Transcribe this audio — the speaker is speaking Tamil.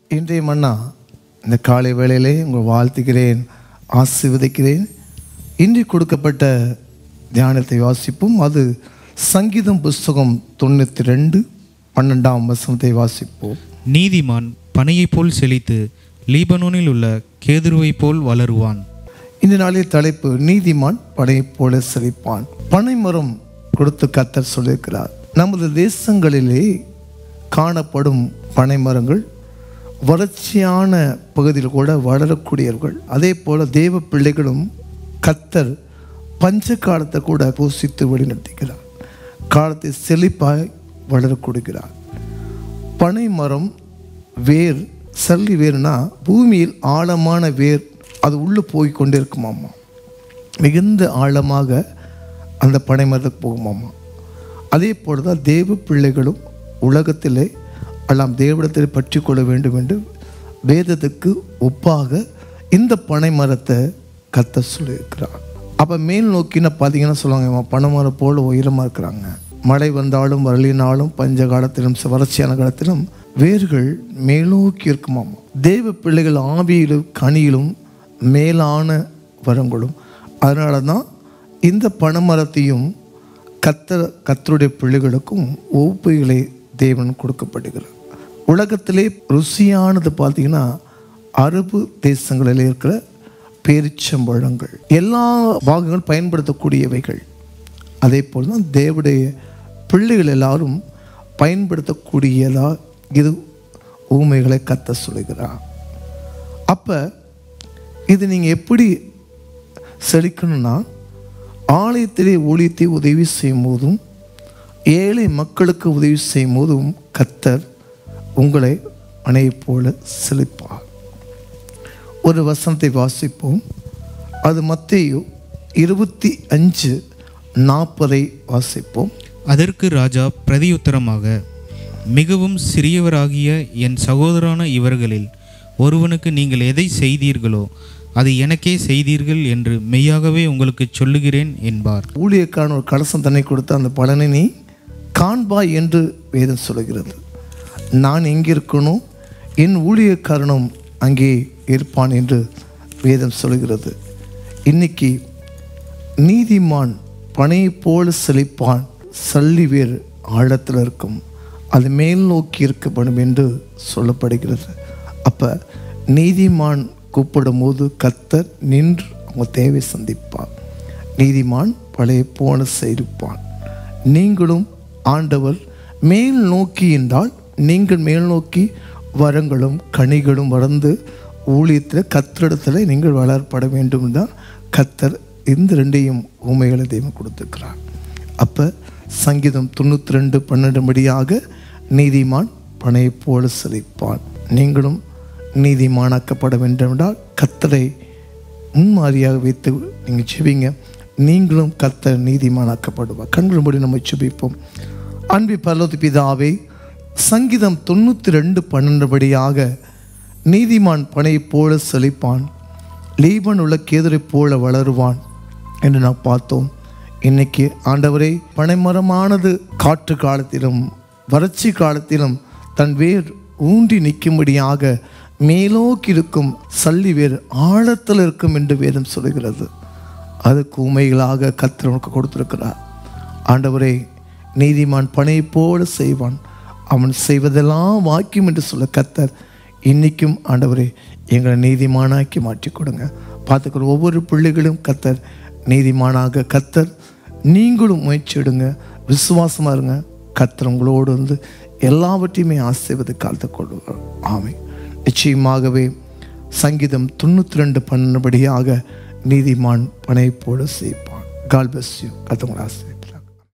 இன்றைய மன்னா இந்த காலை வேளையிலே உங்கள் வாழ்த்துகிறேன் ஆசீர்வதிக்கிறேன் இன்று கொடுக்கப்பட்ட தியானத்தை வாசிப்போம் அது சங்கீதம் புஸ்தகம் தொண்ணூற்றி ரெண்டு பன்னெண்டாம் வசனத்தை வாசிப்போம் நீதிமான் பனையைப் போல் செழித்து லீபனோனில் உள்ள கேதுருவைப் போல் வளருவான் இந்த நாளில் தலைப்பு நீதிமான் படையைப் போல செழிப்பான் பனைமரம் கொடுத்து கத்தர் சொல்லியிருக்கிறார் நமது தேசங்களிலே காணப்படும் பனைமரங்கள் வறட்சியான பகுதியில் கூட வளரக்கூடியவர்கள் அதே போல தேவ பிள்ளைகளும் கத்தர் பஞ்ச காலத்தை கூட பூசித்து வழிநடத்துகிறார் காலத்தை செழிப்பாய் வளர கொடுக்கிறார் பனை மரம் வேர் சல்லி வேர்னா பூமியில் ஆழமான வேர் அது உள்ளே போய் கொண்டே இருக்குமாமா மிகுந்த ஆழமாக அந்த பனை மரத்துக்கு போகுமாமா அதே போல தான் தேவ பிள்ளைகளும் உலகத்திலே எல்லாம் தேவடத்தில் பற்றி கொள்ள வேண்டும் என்று வேதத்துக்கு ஒப்பாக இந்த பனை மரத்தை கத்த சொல்லியிருக்கிறார் அப்போ மேல் நோக்கின பார்த்தீங்கன்னா சொல்லுவாங்க இவன் பனை மரம் போல் உயரமாக இருக்கிறாங்க மழை வந்தாலும் வரலினாலும் பஞ்ச காலத்திலும் வறட்சியான காலத்திலும் வேர்கள் மேலோக்கி இருக்குமாமா தேவ பிள்ளைகள் ஆவியிலும் கனியிலும் மேலான வரங்களும் அதனால தான் இந்த பனைமரத்தையும் கத்தர் கத்தருடைய பிள்ளைகளுக்கும் ஒப்புகளை தேவன் கொடுக்கப்படுகிறார் உலகத்திலே ருசியானது பார்த்தீங்கன்னா அரபு தேசங்களில் இருக்கிற பேரிச்சம்பழங்கள் எல்லா பாகங்களும் பயன்படுத்தக்கூடியவைகள் அதே போல் தான் தேவடைய பிள்ளைகள் எல்லாரும் பயன்படுத்தக்கூடியதா இது ஊமைகளை கத்த சொல்லுகிறார் அப்போ இது நீங்கள் எப்படி செழிக்கணும்னா ஆலயத்திலே ஊழியத்தை உதவி செய்யும் போதும் ஏழை மக்களுக்கு உதவி செய்யும் போதும் கத்தர் உங்களை அணையைப் போல செழிப்பார் ஒரு வசனத்தை வாசிப்போம் அது மத்தேயு இருபத்தி அஞ்சு நாற்பதை வாசிப்போம் அதற்கு ராஜா பிரதியுத்தரமாக மிகவும் சிறியவராகிய என் சகோதரான இவர்களில் ஒருவனுக்கு நீங்கள் எதை செய்தீர்களோ அது எனக்கே செய்தீர்கள் என்று மெய்யாகவே உங்களுக்கு சொல்லுகிறேன் என்பார் ஊழியக்காரன் ஒரு கலசம் தன்னை கொடுத்த அந்த பலனை நீ காண்பாய் என்று வேதம் சொல்கிறது நான் எங்கே இருக்கணும் என் ஊழியக்காரனும் அங்கே இருப்பான் என்று வேதம் சொல்கிறது இன்னைக்கு நீதிமான் பனையைப் போல செழிப்பான் சல்லி வேர் ஆழத்தில் இருக்கும் அது மேல் நோக்கி இருக்கப்படும் என்று சொல்லப்படுகிறது அப்போ நீதிமான் கூப்பிடும் போது கத்தர் நின்று அவங்க தேவை சந்திப்பார் நீதிமான் பழைய போன செய்திருப்பான் நீங்களும் ஆண்டவர் மேல் நோக்கி என்றால் நீங்கள் மேல் நோக்கி வரங்களும் கனிகளும் வளர்ந்து ஊழியத்தில் கத்திரிடத்தில் நீங்கள் வளரப்பட வேண்டும் தான் கத்தர் இந்த ரெண்டையும் ஊமைகளை தெய்வம் கொடுத்துக்கிறார் அப்போ சங்கீதம் தொண்ணூற்றி ரெண்டு பன்னெண்டுபடியாக நீதிமான் பனையை போல செழிப்பான் நீங்களும் நீதிமானாக்கப்பட வேண்டும் என்றால் கத்தரை முன்மாதிரியாக வைத்து நீங்கள் செவிங்க நீங்களும் கத்தர் நீதிமானாக்கப்படுவார் கண்கள் மூடி நம்ம செபிப்போம் அன்பி பரலோதி பிதாவே சங்கீதம் தொண்ணூற்றி ரெண்டு பன்னெண்டுபடியாக நீதிமான் பனையைப் போல செழிப்பான் லீபன் உள்ள கேதரைப் போல வளருவான் என்று நாம் பார்த்தோம் இன்னைக்கு ஆண்டவரே பனைமரமானது காற்று காலத்திலும் வறட்சி காலத்திலும் தன் வேர் ஊன்றி நிற்கும்படியாக மேலோக்கி இருக்கும் சல்லி வேர் ஆழத்தில் இருக்கும் என்று வேதம் சொல்கிறது அதுக்கு உண்மைகளாக கத்திரவனுக்கு கொடுத்திருக்கிறார் ஆண்டவரே நீதிமான் பனை போல செய்வான் அவன் செய்வதெல்லாம் வாக்கியம் என்று சொல்ல கத்தர் இன்னைக்கும் ஆண்டவரே எங்களை நீதிமானாக்கி மாற்றி கொடுங்க பார்த்துக்கிற ஒவ்வொரு பிள்ளைகளும் கத்தர் நீதிமானாக கத்தர் நீங்களும் முயற்சி எடுங்க விசுவாசமாக இருங்க கத்தர் உங்களோடு வந்து எல்லாவற்றையுமே ஆசைவது காலத்தை கொள்வார் ஆமை நிச்சயமாகவே சங்கீதம் தொண்ணூற்றி ரெண்டு பன்னபடியாக நீதிமான் பனை போல செய்ப்பான் கால் பெஸ் யூ கத்தவங்களை ஆசை